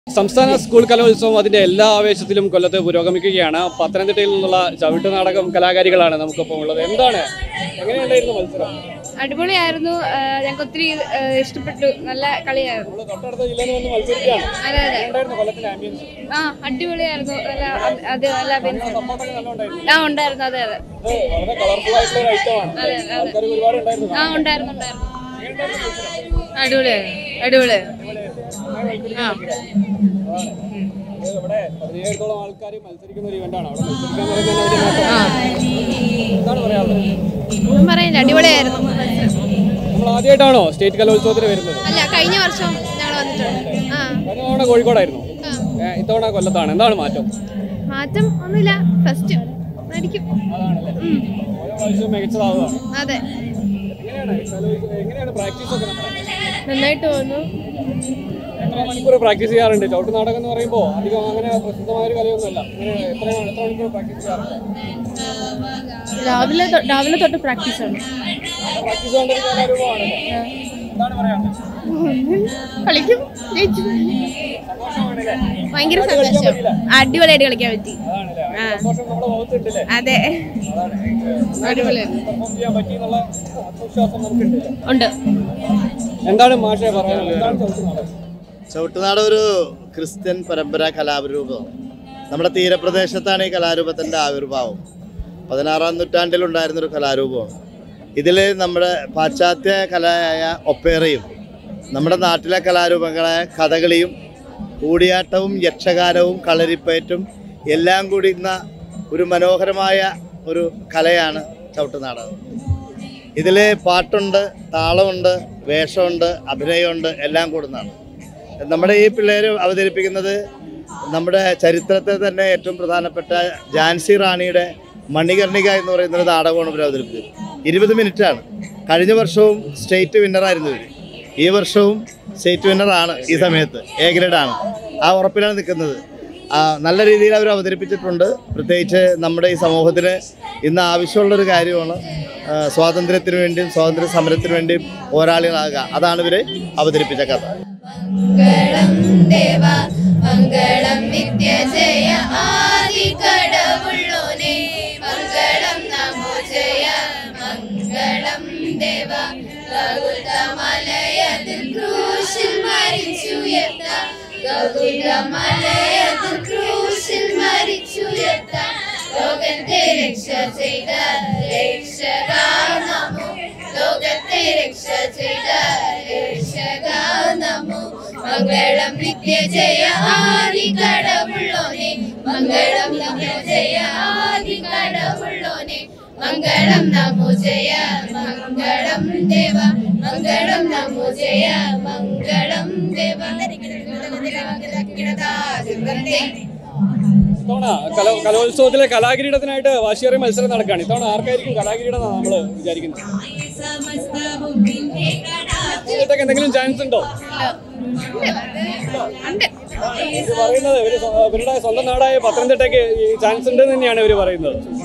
സംസ്ഥാന സ്കൂൾ കലോത്സവം അതിന്റെ എല്ലാ ആവേശത്തിലും കൊല്ലത്ത് പുരോഗമിക്കുകയാണ് പത്തനംതിട്ടയിൽ നിന്നുള്ള ചവിട്ട് നാടകം കലാകാരികളാണ് നമുക്കൊപ്പം ഉള്ളത് എന്താണ് എങ്ങനെയുണ്ടായിരുന്നു മത്സരം അടിപൊളിയായിരുന്നു ആ, ഞങ്ങൾക്ക് ഒത്തിരി ആ, ഇഷ്ടപ്പെട്ടു നല്ല കളിയായിരുന്നു നമ്മള് തൊട്ടടുത്ത ജില്ലയിൽ നിന്ന് വന്ന് മത്സരിക്കുകയാണ് അതെ അതെ എങ്ങനെയുണ്ടായിരുന്നു കൊല്ലത്തിന്റെ ആംബിയൻസ് ആ അടിപൊളിയായിരുന്നു നല്ല അത് അത് നല്ല അഭിനയം സപ്പോർട്ടൊക്കെ നല്ല ഉണ്ടായിരുന്നു ആ ഉണ്ടായിരുന്നു അതെ അതെ ഇത് വളരെ കളർഫുൾ ആയിട്ടുള്ള ഒരു ഐറ്റമാണ് അതെ അതെ ആൾക്കാർ ഒരുപാട് ഉണ്ടായിരുന്നു ആ ഉണ്ടായിരുന്നു ഉണ്ടായിരുന്നു എങ്ങനെയുണ്ടായിരുന്നു മത്സരം? അടിപൊളിയായിരുന്നു അടിപൊളി ആ ഇത് ഇവിടെ പതിനേഴത്തോളം ആൾക്കാർ മത്സരിക്കുന്ന ഒരു ഇവന്റാണ് അവിടെ മത്സരിക്കാൻ പറയുന്നത് തന്നെ വലിയ നേട്ടമാണ്. എന്താണ് പറയാനുള്ളത് ഒന്നും പറയില്ല അടിപൊളിയായിരുന്നു നമ്മൾ ആദ്യമായിട്ടാണോ സ്റ്റേറ്റ് കലോത്സവത്തിന് വരുന്നത് അല്ല കഴിഞ്ഞ വർഷം ഞങ്ങൾ വന്നിട്ടുണ്ട് ആ കഴിഞ്ഞ തവണ കോഴിക്കോടായിരുന്നു ആ. ഏ, ഇത്തവണ കൊല്ലത്താണ് എന്താണ് മാറ്റം മാറ്റം ഒന്നുമില്ല ഫസ്റ്റ് മേടിക്കും അതാണല്ലേ ഓരോ പ്രാവശ്യവും മികച്ചതാവുകയാണ് അതെ എങ്ങനെയാണ് കലോത്സവം- എങ്ങനെയാണ് പ്രാക്ടീസ് ഒക്കെ നടക്കുന്നത്? നന്നായിട്ട് തോന്നുന്നു എത്ര മണിക്കൂർ പ്രാക്ടീസ് ചെയ്യാറുണ്ട് ചവിട്ട് നാടകം എന്ന് പറയുമ്പോൾ അധികം അങ്ങനെ പ്രസിദ്ധമായ ഒരു കലയൊന്നുമല്ല ഇങ്ങനെ എത്ര എത്ര മണിക്കൂർ പ്രാക്ടീസ് ചെയ്യാറുണ്ട് രാവിലെ രാവിലെ തൊട്ട് പ്രാക്ടീസ് ആണ് പ്രാക്ടീസ് കൊണ്ട് ഒരു കലാരൂപമാണല്ലോ എന്താണ് പറയാനുള്ളത് കളിക്കും ജയിച്ചു സന്തോഷമാണല്ലേ ഭയങ്കര സന്തോഷം അടിപൊളിയായിട്ട് കളിക്കാൻ പറ്റി അതാണല്ലേ ആ സന്തോഷം നമ്മുടെ മുഖത്തുണ്ടല്ലേ അതെ അതാണ് അടിപൊളിയായിരുന്നു പെർഫോം ചെയ്യാൻ പറ്റി എന്നുള്ള ആത്മവിശ്വാസം നമുക്കുണ്ട് ഉണ്ട് എന്താണ് മാഷെ പറയാനുള്ളത് എന്താണ് ചവിട്ട് നാടകം ചവിട്ടുനാട് ഒരു ക്രിസ്ത്യൻ പരമ്പരാ കലാരൂപമാണ് നമ്മുടെ തീരപ്രദേശത്താണ് ഈ കലാരൂപത്തിൻ്റെ ആവിർഭാവം പതിനാറാം നൂറ്റാണ്ടിലുണ്ടായിരുന്ന ഒരു കലാരൂപമാണ് ഇതിൽ നമ്മുടെ പാശ്ചാത്യ കലയായ ഒപ്പേറയും നമ്മുടെ നാട്ടിലെ കലാരൂപങ്ങളായ കഥകളിയും കൂടിയാട്ടവും യക്ഷഗാനവും കളരിപ്പയറ്റും എല്ലാം കൂടി ഇന്ന ഒരു മനോഹരമായ ഒരു കലയാണ് ചവിട്ടുനാടകം ഇതിൽ പാട്ടുണ്ട് താളമുണ്ട് വേഷമുണ്ട് അഭിനയമുണ്ട് എല്ലാം കൂടുന്നതാണ് നമ്മുടെ ഈ പിള്ളേർ അവതരിപ്പിക്കുന്നത് നമ്മുടെ ചരിത്രത്തിൽ തന്നെ ഏറ്റവും പ്രധാനപ്പെട്ട ജാൻസി റാണിയുടെ മണികർണിക എന്ന് പറയുന്ന ഒരു നാടകമാണ് ഇവർ അവതരിപ്പിച്ചത് ഇരുപത് മിനിറ്റാണ് കഴിഞ്ഞ വർഷവും സ്റ്റേറ്റ് വിന്നറായിരുന്നു ഇവർ ഈ വർഷവും സ്റ്റേറ്റ് വിന്നറാണ് ഈ സമയത്ത് എ ഗ്രേഡാണ് ആ ഉറപ്പിലാണ് നിൽക്കുന്നത് ആ, നല്ല രീതിയിൽ അവർ അവതരിപ്പിച്ചിട്ടുണ്ട് പ്രത്യേകിച്ച് നമ്മുടെ ഈ സമൂഹത്തിന് ഇന്ന് ആവശ്യമുള്ളൊരു കാര്യമാണ് ആ, സ്വാതന്ത്ര്യത്തിന് വേണ്ടിയും സ്വാതന്ത്ര്യ സമരത്തിന് വേണ്ടിയും പോരാളികളാകുക അതാണ് ഇവർ അവതരിപ്പിച്ച കഥ മംഗളം ദേവ മംഗളം നിത്യജയ ആദി കടവുള്ളോനെ മംഗളം നമോ ജയ മംഗളം ദേവ ഗൗതമലയതിൽ ക്രൂശിൽ മരിച്ചുയർത്ത ഗൗതമലയതിൽ ക്രൂശിൽ മരിച്ചുയർത്ത ലോകത്തെ രക്ഷ ചെയ്ത രക്ഷക നമോ ലോകത്തെ രക്ഷ ചെയ്ത രക്ഷക നമോ മംഗളം നിത്യജയ ആദി കടവുള്ളോനെ മംഗളം നിത്യജയ ആദി കടവുള്ളോനെ മംഗളം നമോ ജയ മംഗളം ദേവ മംഗളം നമോ ജയ മംഗളം ദേവ ഇത്തവണ കലോ കലോത്സവത്തിലെ കലാകിരീടത്തിനായിട്ട് വാശിയേറിയ മത്സരം നടക്കുകയാണ് ഇത്തവണ ആർക്കായിരിക്കും കലാകിരീടം നമ്മൾ വിചാരിക്കുന്നത് ഇതിട്ടൊക്കെ എന്തെങ്കിലും ചാൻസ് ഉണ്ടോ ഇവര് പറയുന്നത് ഇവര് സ്വ- ഇവരുടെ സ്വന്തം നാടായ പത്തനംതിട്ടയ്ക്ക് ഈ ചാൻസ് ഉണ്ട് തന്നെയാണ് ഇവർ പറയുന്നത്